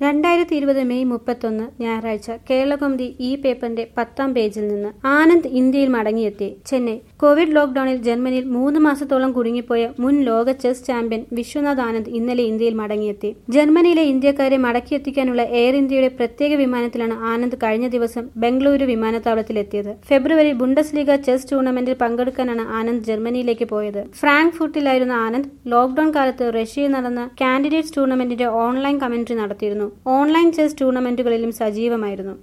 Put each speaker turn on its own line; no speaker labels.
രണ്ടായിരത്തി ഇരുപത് മെയ് മുപ്പത്തൊന്ന് ഞായറാഴ്ച കേരളകൗമുദി ഈ പേപ്പറിന്റെ പത്താം പേജിൽ നിന്ന് ആനന്ദ് ഇന്ത്യയിൽ മടങ്ങിയെത്തി ചെന്നൈ കോവിഡ് ലോക്ഡൌണിൽ ജർമ്മനിയിൽ മൂന്ന് മാസത്തോളം കുടുങ്ങിപ്പോയ മുൻ ലോക ചെസ് ചാമ്പ്യൻ വിശ്വനാഥ് ആനന്ദ് ഇന്നലെ ഇന്ത്യയിൽ മടങ്ങിയെത്തി ജർമ്മനിയിലെ ഇന്ത്യക്കാരെ മടക്കിയെത്തിക്കാനുള്ള എയർ ഇന്ത്യയുടെ പ്രത്യേക വിമാനത്തിലാണ് ആനന്ദ് കഴിഞ്ഞ ദിവസം ബംഗളൂരു വിമാനത്താവളത്തിലെത്തിയത് ഫെബ്രുവരി ബുണ്ടസ് ലീഗ ചെസ് ടൂർണമെന്റിൽ പങ്കെടുക്കാനാണ് ആനന്ദ് ജർമ്മനിയിലേക്ക് പോയത് ഫ്രാങ്ക്ഫുർട്ടിലായിരുന്ന ആനന്ദ് ലോക്ഡൌൺ കാലത്ത് റഷ്യയിൽ നടന്ന കാൻഡിഡേറ്റ്സ് ടൂർണമെന്റിന്റെ ഓൺലൈൻ കമന്ററി നടത്തിയിരുന്നു ഓൺലൈൻ ചെസ് ടൂർണമെന്റുകളിലും സജീവമായിരുന്നു